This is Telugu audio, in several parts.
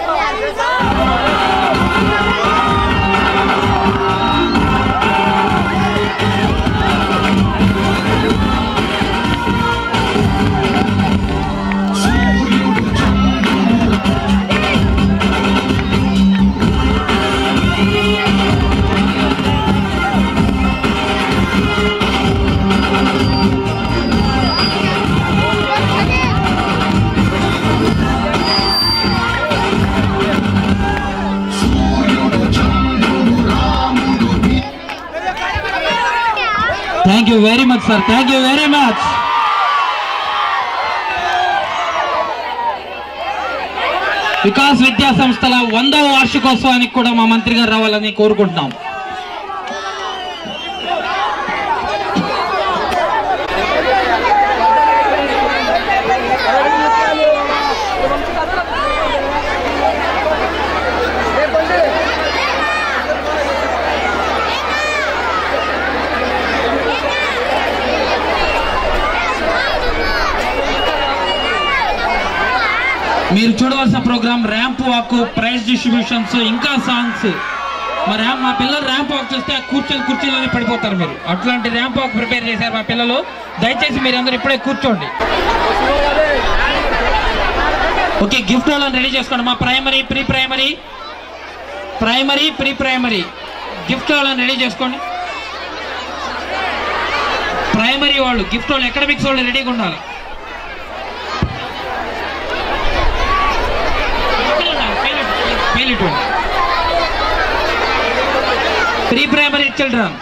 Thank you very much sir thank you very much Vikas Vidya సంస్థల వందవ వార్షికోత్సవానికి కూడా మా మంత్రి గారు రావాలని కోరుకుంటున్నాం మీరు చూడవలసిన programme ramp walk prize distributions ఇంకా సాంగ్స్ మా ర్యాంప్ మా పిల్లలు ర్యాంప్ వాక్ చూస్తే ఆ కూర్చొని కుర్చీలోనే పడిపోతారు మీరు అట్లాంటి ర్యాంప్ వాక్ ప్రిపేర్ చేశారు మా పిల్లలు దయచేసి మీరు అందరూ ఇప్పుడే కూర్చోండి ఓకే గిఫ్ట్ వాళ్ళని రెడీ చేసుకోండి మా primary pre primary primary pre primary gift వాళ్ళని రెడీ చేసుకోండి ప్రైమరీ వాళ్ళు గిఫ్ట్ వాళ్ళు ఎకడమిక్స్ వాళ్ళు రెడీగా ఉండాలి pre primary children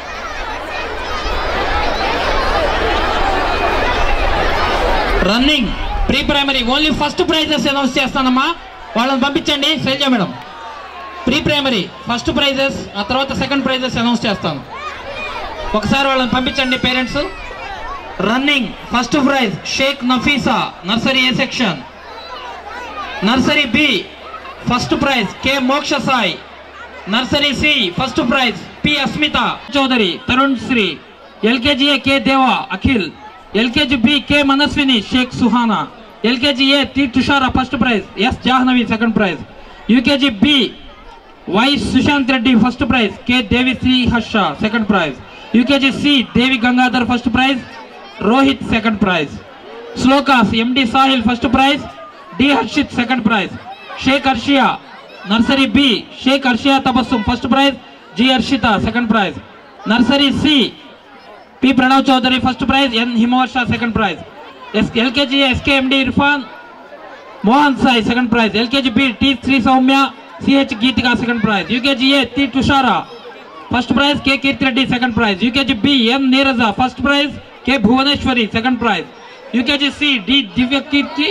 running pre primary only first prizes announce చేస్తానమ్మా వాళ్ళని పంపించండి Shailaja madam pre primary first prizes ఆ తర్వాత సెకండ్ ప్రైజెస్ అనౌన్స్ చేస్తాను ఒకసారి వాళ్ళని పంపించండి parents running first prize Shaik Nafisa nursery A section nursery B first prize K Moksha Sai nursery C first praise P Asmita Chaudhary Tarun Sri LKG A K Deva Akhil LKG B K Manaswini Shaik Suhana LKG A T Tushara first prize S Jahnavi second prize UKG B Y Sushant Reddy first prize K Devi Sri Harsha second prize UKG C Devi Gangadhar first prize Rohit second prize శ్లోకాస్ MD Sahil first prize D Harshit second prize Shaik Harshiya nursery B Shaik Harshiya Tabassum first prize G Harshita second praise nursery C P Pranav Chowdary first prize N Himavarsha second prize S LKG SKMD Irfan Mohan Sai second prize LKG B T Sri Soumya CH Geethika second prize UKG A T Tushara first prize K Keerthireddy second prize UKG B M Neeraja first prize K Bhuvaneswari second prize UKG C D Divya Keerthi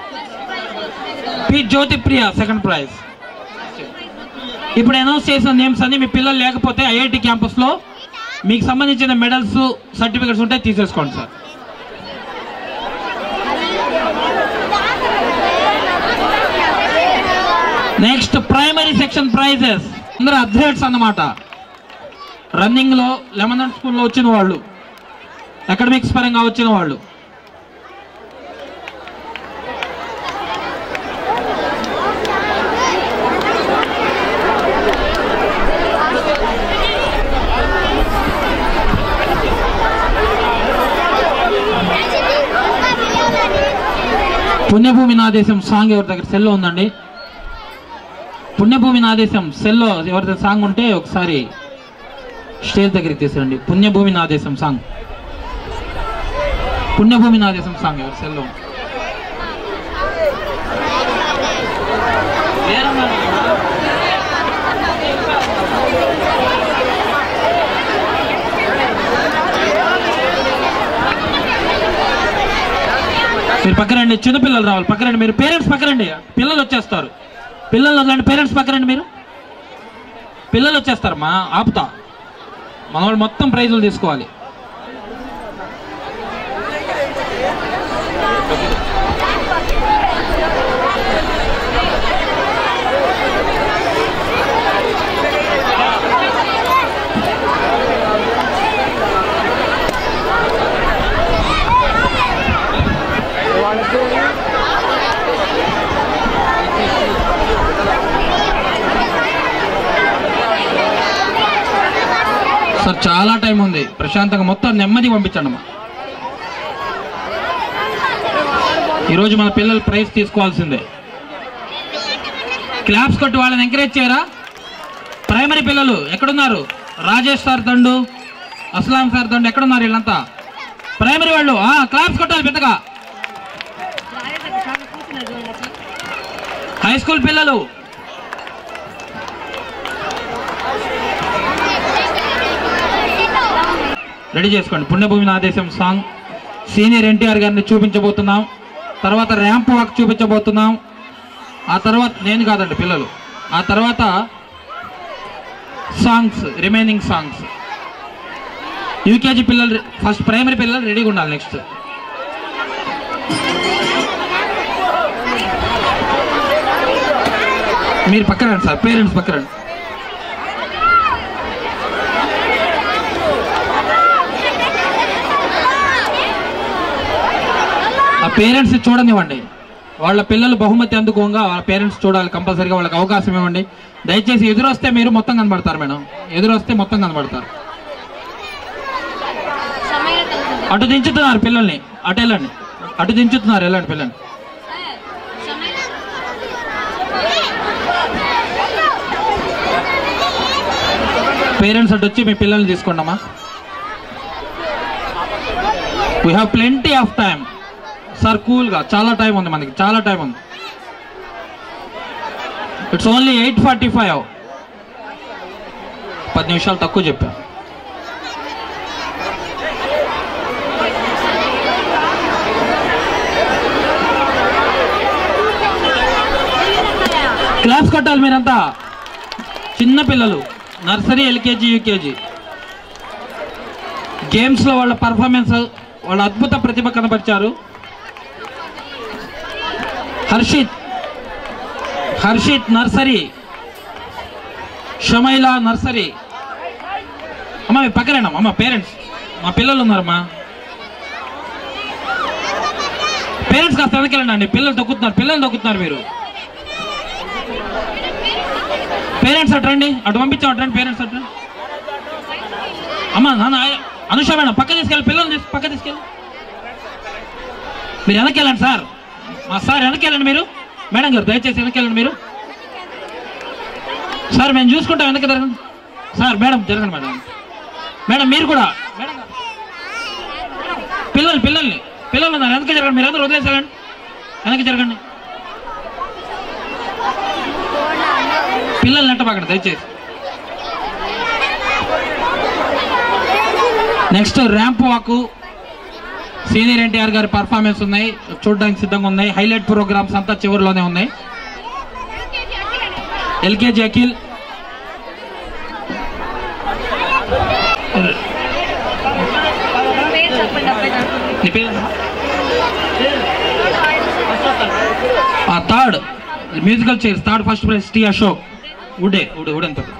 P Jyothi Priya second prize ఇప్పుడు అనౌన్స్ చేసిన నేమ్స్ అన్ని మీ పిల్లలు లేకపోతే ఐఐటి క్యాంపస్ లో మీకు సంబంధించిన మెడల్స్ సర్టిఫికెట్స్ ఉంటే తీసేసుకోండి sir next primary section prizes అందరూ అథ్లెట్స్ అన్నమాట రన్నింగ్ లో లెమన్ స్కూల్లో వచ్చిన వాళ్ళు అకాడమిక్స్ పరంగా వచ్చిన వాళ్ళు పుణ్యభూమి నాదేశం సాంగ్ ఎవరి దగ్గర సెల్లో ఉందండి పుణ్యభూమి నాదేశం సెల్లో ఎవరి దగ్గర సాంగ్ ఉంటే ఒకసారి స్టేజ్ దగ్గరికి తీసుకురండి పుణ్యభూమి నాదేశం సాంగ్ పుణ్యభూమి నాదేశం సాంగ్ ఎవరి సెల్లో ఉంది? లేరమ్మా. మీరు పక్కరండి చిన్నపిల్లలు రావాలి పక్కరండి మీరు పేరెంట్స్ పక్కరండి పిల్లలు వచ్చేస్తారు పిల్లలు వదలండి పేరెంట్స్ పక్కరండి మీరు పిల్లలు వచ్చేస్తారమ్మా ఆపుతా మన వాళ్ళు మొత్తం ప్రైజులు తీసుకోవాలి సార్ చాలా టైం ఉంది ప్రశాంతంగా మొత్తం నెమ్మది పంపించండి అమ్మా ఈరోజు మన పిల్లలు ప్రైజ్ తీసుకోవాల్సిందే క్లాప్స్ కొట్టి వాళ్ళని ఎంకరేజ్ చేయరా ప్రైమరీ పిల్లలు ఎక్కడున్నారు రాజేష్ సార్ దండు అస్లాం సార్ దండు ఎక్కడున్నారు వీళ్ళంతా ప్రైమరీ వాళ్ళు ఆ, క్లాప్స్ కొట్టాలి పెద్దగా హై స్కూల్ పిల్లలు రెడీ చేసుకోండి పుణ్యభూమి నా దేశం సాంగ్ సీనియర్ ఎన్టీఆర్ గారిని చూపించబోతున్నాం తర్వాత ర్యాంప్ వాక్ చూపించబోతున్నాం ఆ తర్వాత నేను కాదండి పిల్లలు ఆ తర్వాత సాంగ్స్ రిమైనింగ్ సాంగ్స్ యూకేజీ పిల్లలు ఫస్ట్ ప్రైమరీ పిల్లలు రెడీగా ఉండాలి నెక్స్ట్ మీరు పక్కన రండి సార్ పేరెంట్స్ పక్కన రండి ఆ పేరెంట్స్ చూడనివ్వండి వాళ్ళ పిల్లలు బహుమతి అందుకోగా వాళ్ళ పేరెంట్స్ చూడాలి కంపల్సరీగా వాళ్ళకి అవకాశం ఇవ్వండి దయచేసి ఎదురొస్తే మీరు మొత్తం కనబడతారు మేడం ఎదురొస్తే మొత్తం కనబడతారు అటు దించుతున్నారు పిల్లల్ని అటు వెళ్ళండి అటు దించుతున్నారు వెళ్ళండి పిల్లల్ని పేరెంట్స్ అటు వచ్చి మీ పిల్లల్ని తీసుకోండి అమ్మా we have plenty of time sir కూల్గా చాలా టైం ఉంది మనకి చాలా టైం ఉంది it's only eight forty five పది నిమిషాలు తక్కువ చెప్పా క్లాస్ కొట్టాలి మీరంతా చిన్న పిల్లలు నర్సరీ ఎల్కేజీ యూకేజీ గేమ్స్లో వాళ్ళ పర్ఫార్మెన్స్ వాళ్ళ అద్భుత ప్రతిభ కనబరిచారు హర్షిత్ హర్షిత్ నర్సరీ షమైలా నర్సరీ అమ్మ మీ పక్కనేనమ్మా అమ్మ పేరెంట్స్ మా పిల్లలు ఉన్నారమ్మా పేరెంట్స్ కాస్త వెనకెళ్ళండి అండి పిల్లలు తొక్కుతున్నారు పిల్లలు తొక్కుతున్నారు మీరు పేరెంట్స్ అటు రండి అటు పంపించాం అటు రండి పేరెంట్స్ అటు రండి అమ్మ నాన్న అనుష మేడం పక్క తీసుకెళ్ళి పిల్లలు తీసు పక్క తీసుకెళ్ళి మీరు వెనకెళ్ళండి సార్ మా సార్ వెనకెళ్ళండి మీరు మేడం గారు దయచేసి వెనకెళ్ళండి మీరు సార్ మేము చూసుకుంటాం వెనక జరగండి సార్ మేడం జరగండి మేడం మేడం మీరు కూడా మేడం గారు. పిల్లలు పిల్లల్ని పిల్లలు ఉన్నారు వెనక జరగండి మీరు అందరూ వదిలేసారండి వెనక జరగండి పిల్లల్ని నెట్టబాకండి దయచేసి next ramp walk senior NTR గారి పర్ఫార్మెన్స్ ఉన్నాయి చూడడానికి సిద్ధంగా ఉన్నాయి హైలైట్ ప్రోగ్రామ్స్ అంతా చివరిలోనే ఉన్నాయి ఎల్కేజీ అఖిల్ నీ పేరు ఆ third musical chairs third first prize T Ashok ఉడే ఉడే ఉడే ఎంత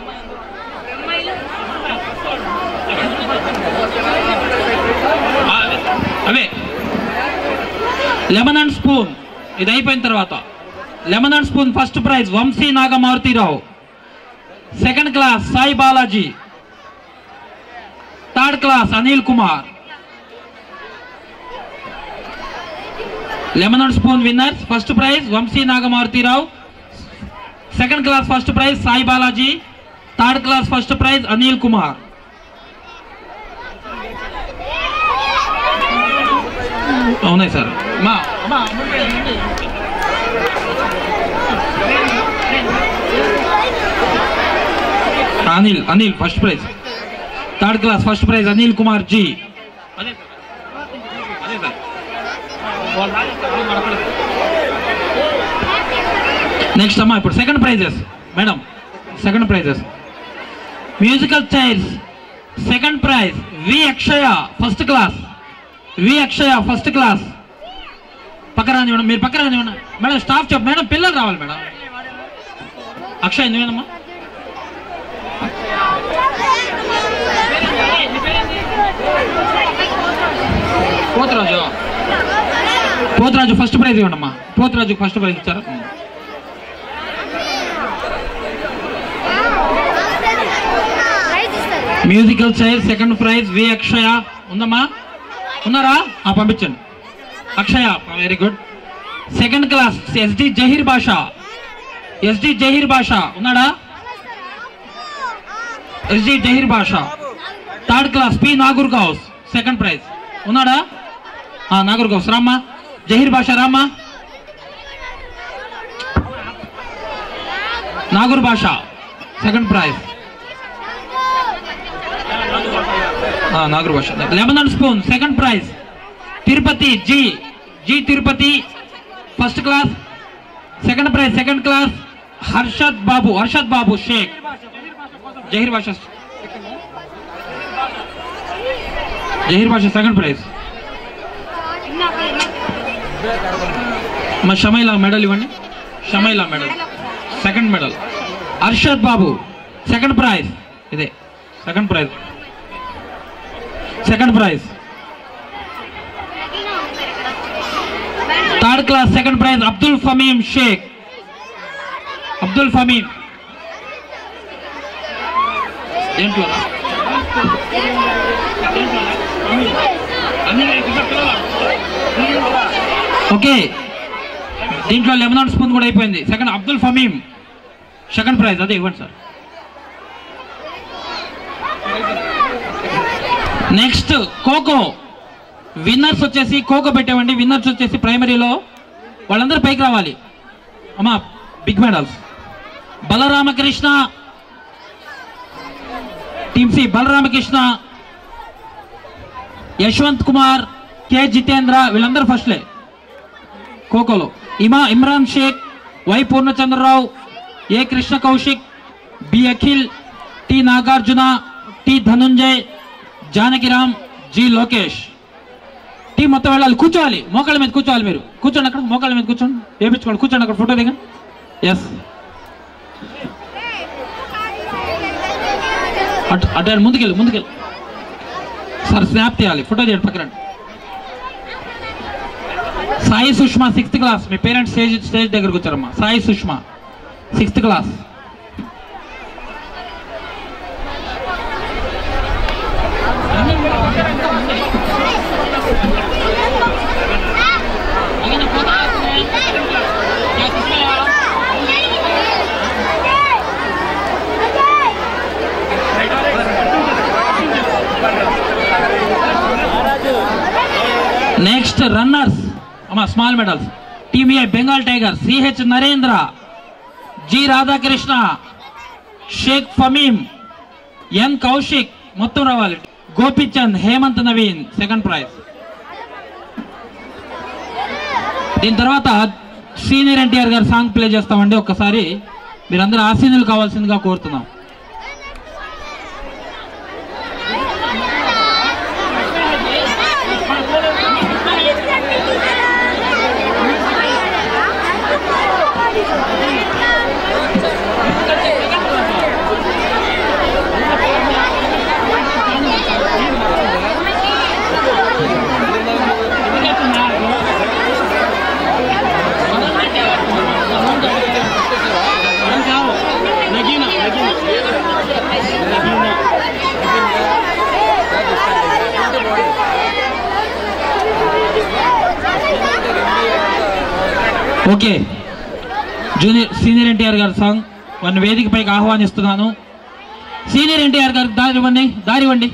అవే లెమన్ అండ్ స్పూన్ ఇది అయిపోయిన తర్వాత lemon and spoon first prize Vamsi Nagamaruthirao second class Sai Balaji third class Anil Kumar lemon and spoon winners first prize Vamsi Nagamaruthirao second class first prize Sai Balaji third class first prize Anil Kumar అవునాయి సార్ మా అమ్మా, Anil Anil first prize third class first prize Anil Kumar ji అదే సార్ అదే సార్ నెక్స్ట్ అమ్మా ఇప్పుడు second prizes madam second prizes musical chairs second prize V Akshaya first class V Akshaya first class పక్కన రాని మేడం మీరు పక్కన రాని మేడం మేడం స్టాఫ్ చెప్పు మేడం పిల్లలు రావాలి మేడం అక్షయ్ నువ్వేనమ్మా పోతరాజు పోతరాజు ఫస్ట్ ప్రైజ్ ఇవ్వండమ్మా పోతరాజు ఫస్ట్ ప్రైజ్ ఇచ్చారా ప్రైజ్ ఇస్తారు musical chair second prize V Akshaya ఉందమ్మా ఉన్నారా ఆ పంపించండి Akshaya very good second class SD Zaheer Basha SD Zaheer Basha ఉన్నాడా SD Zaheer Basha third class P Nagoor Ghouse second prize ఉన్నాడా ఆ, నాగూర్ గౌస్ రామ్మా జహీర్ భాష రామ్మా నాగూర్ భాష second prize Nagoor Basha lemon and spoon second prize Tirupati G G Tirupati first class second prize second class Harshad Babu Harshad Babu Shaik Zaheer Basha Zaheer Basha second prize మా షమైలా మెడల్ ఇవ్వండి Shamaila medal second medal Harshad Babu second prize ఇదే second prize second prize third class second prize Abdul Fahim Shaik Abdul Fahim దేంట్లో ఓకే దీంట్లో లెమన్ స్పూన్ కూడా అయిపోయింది second Abdul Fahim second prize అదే ఇవ్వండి సార్ నెక్స్ట్ ఖోఖో విన్నర్స్ వచ్చేసి ఖోఖో పెట్టామండి విన్నర్స్ వచ్చేసి ప్రైమరీలో వాళ్ళందరూ పైకి రావాలి అమ్మా big medals Balaramakrishna team C Balaramakrishna Yashwanth Kumar K Jitendra వీళ్ళందరూ ఫస్ట్లే ఖోఖోలో ఇమా Imran Shaik Y Purnachandrarao A Krishna Kaushik B Akhil T Nagarjuna T Dhananjay Janakiram G Lokesh team మొత్తం వెళ్ళాలి కూర్చోవాలి మోకాళ్ళ మీద కూర్చోవాలి మీరు కూర్చోండి అక్కడ మోకాళ్ళ మీద కూర్చోండి వేపించుకోండి కూర్చోండి అక్కడ ఫోటో దిగండి ఎస్ అటు అటు ముందుకెళ్ళి ముందుకెళ్ళి సార్ స్నాప్ తీయాలి ఫోటో తీయండి పక్కన సాయి సుష్మా సిక్స్త్ క్లాస్ మీ పేరెంట్స్ స్టేజ్ స్టేజ్ దగ్గరకు వచ్చారమ్మా Sai Sushma sixth class next runners అమ్మా స్మాల్ మెడల్స్ టీవీఐ Bengal tiger CH Narendra G Radhakrishna Shaik Fahim N Kaushik మొత్తం రావాలి గోపిచంద్ హేమంత్ నవీన్ సెకండ్ ప్రైజ్ దీని తర్వాత సీనియర్ ఎన్టీఆర్ గారు సాంగ్ ప్లే చేస్తామండి ఒక్కసారి మీరందరూ ఆసీనులు కావాల్సిందిగా కోరుతున్నాం ఓకే జూనియర్ సీనియర్ ఎన్టీఆర్ గారి సాంగ్ వారిని వేదిక పైకి ఆహ్వానిస్తున్నాను సీనియర్ ఎన్టీఆర్ గారికి దారి ఇవ్వండి దారి ఇవ్వండి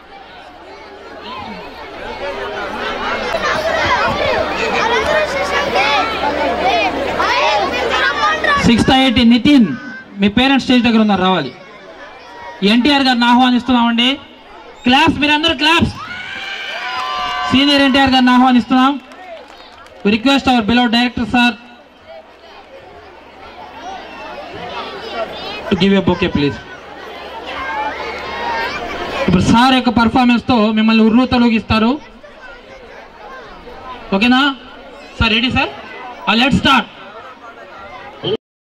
సిక్స్త్ ఐఐటి నితిన్ మీ పేరెంట్స్ స్టేజ్ దగ్గర ఉన్నారు రావాలి ఎన్టీఆర్ గారిని ఆహ్వానిస్తున్నామండి క్లాస్ మీరందరూ క్లాప్స్ సీనియర్ ఎన్టీఆర్ గారిని ఆహ్వానిస్తున్నాం request our below director sir to give a bouquet please ఇప్పుడు సార్ యొక్క పర్ఫార్మెన్స్ తో మిమ్మల్ని ఉర్రు తొలగిస్తారు ఓకేనా sir ready sir let start